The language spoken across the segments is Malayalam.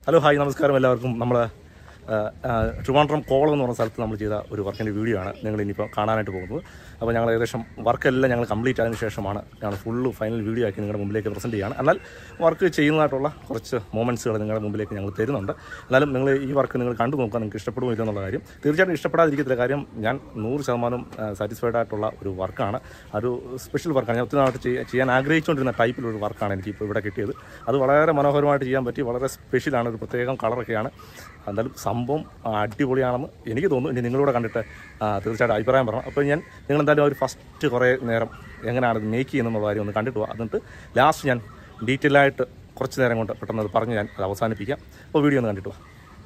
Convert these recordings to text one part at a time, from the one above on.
ഹലോ ഹായ് നമസ്കാരം എല്ലാവർക്കും നമ്മൾ ട്രിവാൻഡ്രം കോളം എന്ന് പറഞ്ഞ സ്ഥലത്ത് നമ്മൾ ചെയ്ത ഒരു വർക്കിൻ്റെ വീഡിയോ ആണ് നിങ്ങൾ ഇനിയിപ്പോൾ കാണാനായിട്ട് പോകുന്നത് അപ്പോൾ ഞങ്ങൾ ഏകദേശം വർക്കെല്ലാം ഞങ്ങൾ കംപ്ലീറ്റ് ആയതിനു ശേഷമാണ് ഞങ്ങൾ ഫുള്ള് ഫൈനൽ വീഡിയോ ആക്കി നിങ്ങളുടെ മുമ്പിലേക്ക് പ്രസൻറ്റ് ചെയ്യുകയാണ് എന്നാൽ വർക്ക് ചെയ്യുന്നതായിട്ടുള്ള കുറച്ച് മൊമെൻറ്റ്സുകൾ നിങ്ങളുടെ മുമ്പിലേക്ക് ഞങ്ങൾ തരുന്നുണ്ട് എന്നാലും നിങ്ങൾ ഈ വർക്ക് നിങ്ങൾ കണ്ടു നോക്കാൻ നിങ്ങൾക്ക് ഇഷ്ടപ്പെടുമോ ഇല്ലെന്നുള്ള കാര്യം തീർച്ചയായിട്ടും ഇഷ്ടപ്പെടാതിരിക്കത്തില്ല കാര്യം ഞാൻ നൂറ് ശതമാനം സാറ്റിസ്ഫൈഡ് ആയിട്ടുള്ള ഒരു വർക്കാണ് ഒരു സ്പെഷ്യൽ വർക്കാണ് ഞാൻ ഒത്തിരി നാളായിട്ട് ചെയ്യാൻ ചെയ്യാൻ ആഗ്രഹിച്ചുകൊണ്ടിരുന്ന ടൈപ്പിലൊരു വർക്കാണ് എനിക്ക് ഇപ്പോൾ ഇവിടെ കിട്ടിയത് അത് വളരെ മനോഹരമായിട്ട് ചെയ്യാൻ പറ്റി വളരെ സ്പെഷ്യലാണ് ഒരു പ്രത്യേകം കളറൊക്കെയാണ് എന്തായാലും സംഭവം അടിപൊളിയാണെന്ന് എനിക്ക് തോന്നുന്നു ഇനി നിങ്ങളൂടെ കണ്ടിട്ട് ആ, തീർച്ചയായിട്ടും അഭിപ്രായം പറയണം അപ്പോൾ ഞാൻ നിങ്ങൾ എന്തായാലും ഒരു ഫസ്റ്റ് കുറേ നേരം എങ്ങനെയാണ് ഇത് മേക്ക് ചെയ്യുന്നുള്ള കാര്യം ഒന്ന് കണ്ടിട്ട് പോകാം എന്നിട്ട് ലാസ്റ്റ് ഞാൻ ഡീറ്റെയിൽ ആയിട്ട് കുറച്ച് നേരം കൊണ്ട് പെട്ടെന്ന് അത് പറഞ്ഞ് ഞാൻ അത് അവസാനിപ്പിക്കാം അപ്പോൾ വീഡിയോ ഒന്ന് കണ്ടിട്ട് പോകാം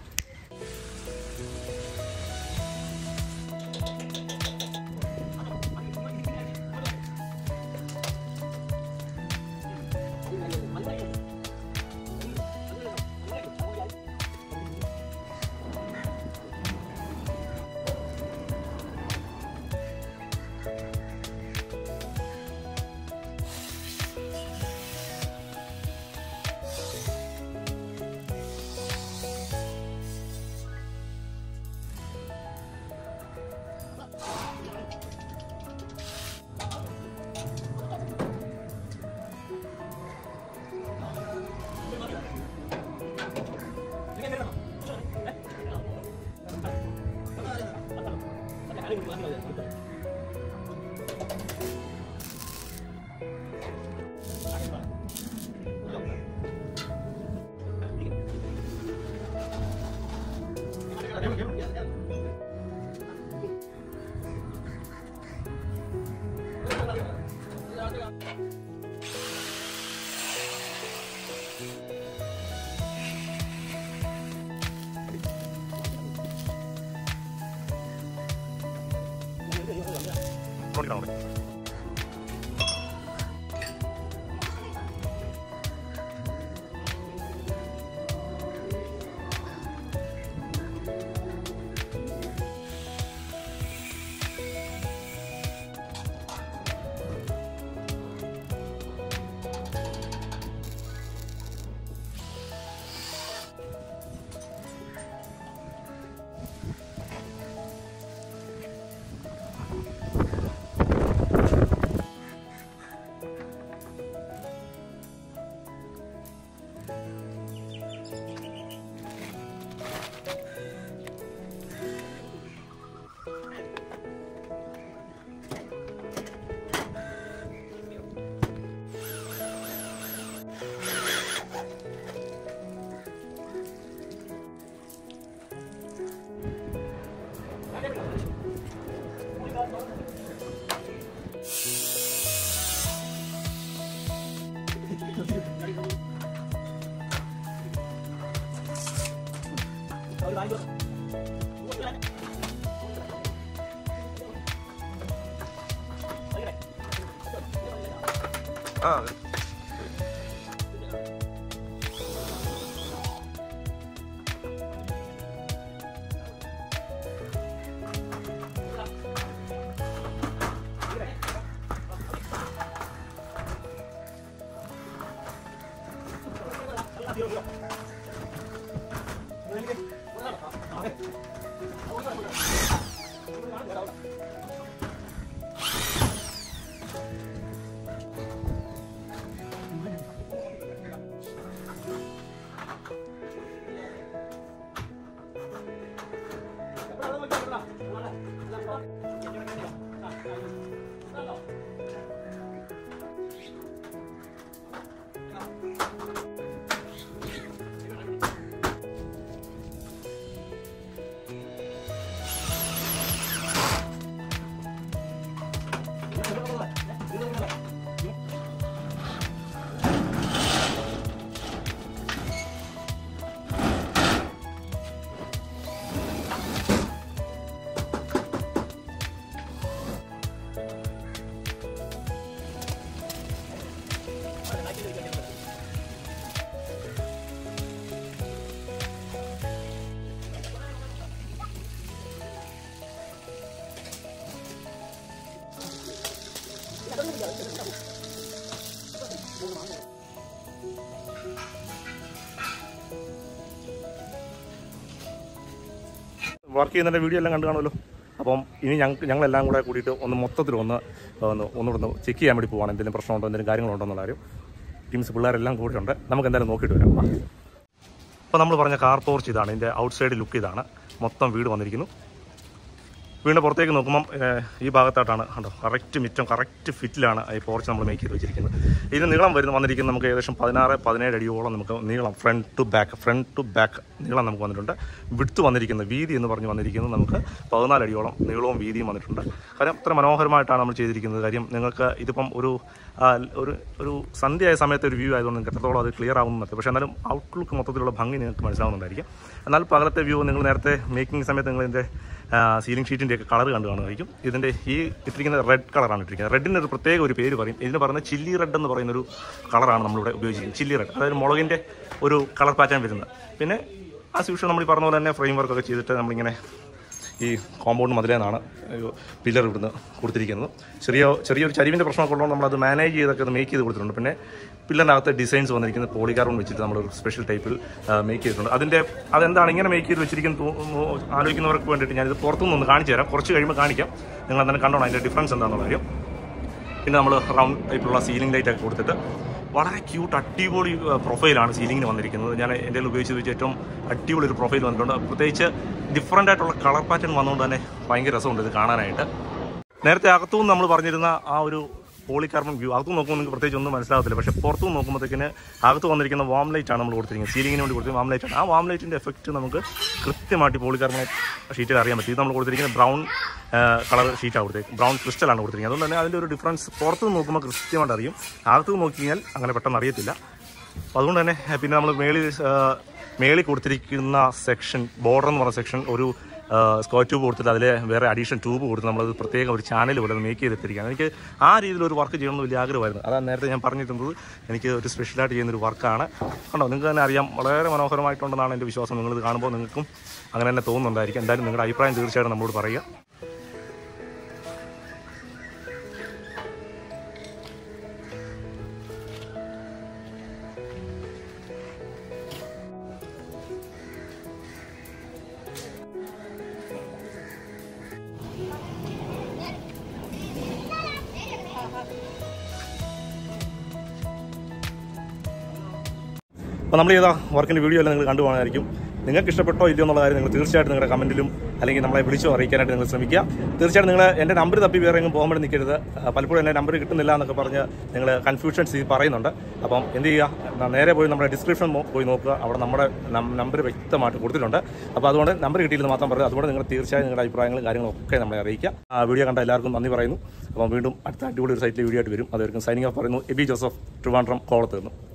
നോക്കിക്കോളാം അവിടെ. ആ വർക്ക് ചെയ്യുന്നതിൻ്റെ വീഡിയോ എല്ലാം കണ്ടു കാണുമല്ലോ അപ്പം ഇനി ഞങ്ങൾക്ക് ഞങ്ങളെല്ലാം കൂടെ കൂടിയിട്ട് ഒന്ന് മൊത്തത്തിൽ ഒന്ന് ഒന്ന് ഒന്നുകൂടെ ഒന്ന് ചെക്ക് ചെയ്യാൻ വേണ്ടി പോവാണ് എന്തെങ്കിലും പ്രശ്നമുണ്ടോ എന്തെങ്കിലും കാര്യങ്ങളുണ്ടോ എന്നുള്ള കാര്യം ടീംസ് പിള്ളേരെല്ലാം കൂടെ ഉണ്ട് നമുക്ക് എന്തായാലും നോക്കിയിട്ട് വരാം വാ. അപ്പോൾ നമ്മൾ പറഞ്ഞ കാർ പോർച്ച് ഇതാണ് ഇതിൻ്റെ ഔട്ട് സൈഡ് ലുക്ക് ഇതാണ് മൊത്തം വീട് വന്നിരിക്കുന്നു വീണ്ടും പുറത്തേക്ക് നോക്കുമ്പം ഏഹ്, ഈ ഭാഗത്തായിട്ടാണ് കണ്ടോ കറക്റ്റ് മിറ്റം കറക്റ്റ് ഫിറ്റിലാണ് ഈ പോർച്ച് നമ്മൾ മേക്ക് ചെയ്ത് വെച്ചിരിക്കുന്നത് ഇതിന് നീളം വരുന്ന വന്നിരിക്കുന്നത് നമുക്ക് ഏകദേശം പതിനാറ് പതിനേഴ് അടിയോളം നമുക്ക് നീളം front to back front to back നീളം നമുക്ക് വന്നിട്ടുണ്ട് വിടുത്ത് വന്നിരിക്കുന്നത് വീതി എന്ന് പറഞ്ഞ് വന്നിരിക്കുന്നത് നമുക്ക് പതിനാല് അടിയോളം നീളവും വീതിയും വന്നിട്ടുണ്ട് കാര്യം അത്ര മനോഹരമായിട്ടാണ് നമ്മൾ ചെയ്തിരിക്കുന്നത് കാര്യം നിങ്ങൾക്ക് ഇതിപ്പം ഒരു ആ, ഒരു ഒരു സന്ധ്യയായ സമയത്ത് ഒരു വ്യൂ ആയതുകൊണ്ട് നിങ്ങൾക്ക് എത്രത്തോളം അത് ക്ലിയർ ആവുന്നുണ്ട് പക്ഷേ എന്നാലും ഔട്ട്ലുക്ക് മൊത്തത്തിലുള്ള ഭംഗി നിങ്ങൾക്ക് മനസ്സിലാവുന്നുണ്ടായിരിക്കും എന്നാൽ പകലത്തെ വ്യൂ നിങ്ങൾ നേരത്തെ മേക്കിംഗ് സമയത്ത് നിങ്ങൾ ഇതിൻ്റെ സീലിംഗ് ഷീറ്റിൻ്റെ ഒക്കെ കളർ കണ്ടു കാണുമായിരിക്കും ഇതിൻ്റെ ഈ ഇട്ടിരിക്കുന്ന റെഡ് കളറാണ് ഇട്ടിരിക്കുന്നത് റെഡിന് ഒരു പ്രത്യേക ഒരു പേര് പറയും ഇതിന് പറയുന്നത് ചില്ലി റെഡ് എന്ന് പറയുന്ന ഒരു കളറാണ് നമ്മളിവിടെ ഉപയോഗിച്ചിരിക്കുന്നത് ചില്ലി റെഡ് അതായത് മുളകിൻ്റെ ഒരു കളർ പാറ്റേൺ വരുന്നത് പിന്നെ ആ യൂഷ്വൽ നമ്മൾ ഈ പറഞ്ഞ പോലെ തന്നെ ഫ്രെയിം വർക്കൊക്കെ ചെയ്തിട്ട് നമ്മളിങ്ങനെ ഈ കോമ്പൗണ്ട് മതിലേന്നാണ് പില്ലർ ഇവിടുന്ന് കൊടുത്തിരിക്കുന്നത് ചെറിയ ചെറിയൊരു ചരിവിൻ്റെ പ്രശ്നമൊക്കെ ഉള്ളതുകൊണ്ട് നമ്മളത് മാനേജ് ചെയ്തൊക്കെ അത് മേക്ക് ചെയ്ത് കൊടുത്തിട്ടുണ്ട് പിന്നെ പില്ലറിനകത്ത് ഡിസൈൻസ് വന്നിരിക്കുന്നത് പോളികാർബൺ വെച്ചിട്ട് നമ്മൾ ഒരു സ്പെഷ്യൽ ടൈപ്പിൽ മേക്ക് ചെയ്തിട്ടുണ്ട് അതിൻ്റെ അതെന്താണ് ഇങ്ങനെ മേക്ക് ചെയ്ത് വെച്ചിരിക്കുന്നത് തോ- ആലോചിക്കുന്നവർക്ക് വേണ്ടിയിട്ട് ഞാനിത് പുറത്തുനിന്ന് ഒന്ന് കാണിച്ചു തരാം കുറച്ച് കഴിയുമ്പോൾ കാണിക്കാം നിങ്ങൾ തന്നെ കണ്ടോണം അതിൻ്റെ ഡിഫറൻസ് എന്താണെന്നുള്ള കാര്യം പിന്നെ നമ്മൾ റൗണ്ട് ടൈപ്പിലുള്ള സീലിംഗ് ലൈറ്റ് ഒക്കെ കൊടുത്തിട്ട് വളരെ ക്യൂട്ട് അടിപൊളി ഏഹ്, പ്രൊഫൈലാണ് സീലിംഗിന് വന്നിരിക്കുന്നത് ഞാൻ എൻ്റെ കയ്യിൽ ഉപയോഗിച്ച് വെച്ച് ഏറ്റവും അടിപൊളി ഒരു പ്രൊഫൈൽ വന്നിട്ടുണ്ട് പ്രത്യേകിച്ച് ഡിഫറൻ്റ് ആയിട്ടുള്ള കളർ പാറ്റേൺ വന്നുകൊണ്ട് തന്നെ ഭയങ്കര രസമുണ്ട് ഇത് കാണാനായിട്ട് നേരത്തെ അകത്തുനിന്ന് നമ്മൾ പറഞ്ഞിരുന്ന ആ ഒരു പോളികാർബൺ വ്യൂ അകത്ത് നോക്കുമ്പോൾ നിങ്ങൾക്ക് പ്രത്യേകിച്ച് ഒന്നും മനസ്സിലാകത്തില്ല പക്ഷേ പുറത്തു നോക്കുമ്പോഴത്തേക്കിന് അകത്ത് വന്നിരിക്കുന്ന വാം ലൈറ്റ് ആണ് നമ്മൾ കൊടുത്തിരിക്കുന്നത് സീലിങ്ങിന് വേണ്ടി കൊടുത്തിരിക്കുന്ന വാം ലൈറ്റ് ആണ് ആ വാം ലൈറ്റിൻ്റെ എഫക്റ്റ് നമുക്ക് കൃത്യമായിട്ട് പോളികാർബണേറ്റ് ഷീറ്റിൽ അറിയാൻ പറ്റും ഇത് നമ്മൾ കൊടുത്തിരിക്കുന്നത് ബ്രൗൺ കളർ ഷീറ്റാണ് കൊടുത്തിരിക്കുന്നത് ബ്രൗൺ ക്രിസ്റ്റലാണ് കൊടുത്തിരിക്കുന്നത് അതുകൊണ്ട് തന്നെ അതിൻ്റെ ഒരു ഡിഫറൻസ് പുറത്ത് നിന്ന് നോക്കുമ്പോൾ കൃത്യമായിട്ട് അറിയും അകത്ത് നോക്കി കഴിഞ്ഞാൽ അങ്ങനെ പെട്ടെന്ന് അറിയത്തില്ല അപ്പോൾ അതുകൊണ്ട് തന്നെ ഏഹ്, പിന്നെ നമ്മൾ മേളിൽ ഏഹ്, മേളിൽ കൊടുത്തിരിക്കുന്ന സെക്ഷൻ ബോർഡർ എന്ന് പറഞ്ഞ സെക്ഷൻ ഒരു സ്ക്വയർ ട്യൂബ് കൊടുത്തിട്ട് അതിൽ വേറെ അഡീഷണൽ ട്യൂബ് കൊടുത്ത് നമ്മളത് പ്രത്യേകം ഒരു ചാനൽ പോലെ മേക്ക് ചെയ്തെത്തിരിക്കുകയാണ് എനിക്ക് ആ രീതിയിൽ ഒരു വർക്ക് ചെയ്യണമെന്ന് വലിയ ആഗ്രഹമായിരുന്നു അതാണ് നേരത്തെ ഞാൻ പറഞ്ഞിരുന്നത് എനിക്ക് ഒരു സ്പെഷ്യലായിട്ട് ചെയ്യുന്ന ഒരു വർക്കാണ് കണ്ടോ നിങ്ങൾക്ക് തന്നെ അറിയാം വളരെ മനോഹരമായിട്ടുണ്ടെന്നാണ് എൻ്റെ വിശ്വാസം നിങ്ങളിത് കാണുമ്പോൾ നിങ്ങൾക്കും അങ്ങനെ തന്നെ തോന്നുന്നുണ്ടായിരിക്കും എന്തായാലും നിങ്ങളുടെ അഭിപ്രായം തീർച്ചയായിട്ടും നമ്മളോട് പറയുക അപ്പോൾ നമ്മൾ ചെയ്ത വർക്കിൻ്റെ വീഡിയോ എല്ലാം നിങ്ങൾ കണ്ടുപോകാനായിരിക്കും നിങ്ങൾക്ക് ഇഷ്ടപ്പെട്ടോ ഇല്ലയോ എന്നുള്ള കാര്യം നിങ്ങൾ തീർച്ചയായിട്ടും നിങ്ങളുടെ കമൻറ്റിലും അല്ലെങ്കിൽ നമ്മളെ വിളിച്ചോ അറിയിക്കാനായിട്ട് നിങ്ങൾ ശ്രമിക്കുക തീർച്ചയായിട്ടും നിങ്ങൾ എൻ്റെ നമ്പർ തപ്പി വേറെ എങ്ങും പോകാൻ വേണ്ടി നിൽക്കരുത് ആ, പലപ്പോഴും എൻ്റെ നമ്പർ കിട്ടുന്നില്ല എന്നൊക്കെ പറഞ്ഞ് നിങ്ങൾ കൺഫ്യൂഷൻസ് ഈ പറയുന്നുണ്ട് അപ്പം എന്ത് ചെയ്യുക എന്നാ നേരെ പോയി നമ്മുടെ ഡിസ്ക്രിപ്ഷൻ പോയി നോക്കുക അവിടെ നമ്മുടെ നമ്പർ വ്യക്തമായിട്ട് കൊടുത്തിട്ടുണ്ട് അപ്പോൾ അതുകൊണ്ട് നമ്പർ കിട്ടിയില്ലെന്ന് മാത്രം പറയുക അതുകൊണ്ട് നിങ്ങൾ തീർച്ചയായും നിങ്ങളുടെ അഭിപ്രായങ്ങളും കാര്യങ്ങളും ഒക്കെ നമ്മളെ അറിയിക്കുക ആ വീഡിയോ കണ്ട എല്ലാവർക്കും നന്ദി പറയുന്നു അപ്പം വീണ്ടും അടുത്ത അടിപൊളി ഒരു സൈറ്റിൽ വീഡിയോ ആയിട്ട് വരും അതായിരിക്കും സൈനിങ് ഓഫ് പറയുന്നു എബി ജോസഫ് ട്രിവാൻഡ്രം കോളത്ത് നിന്നും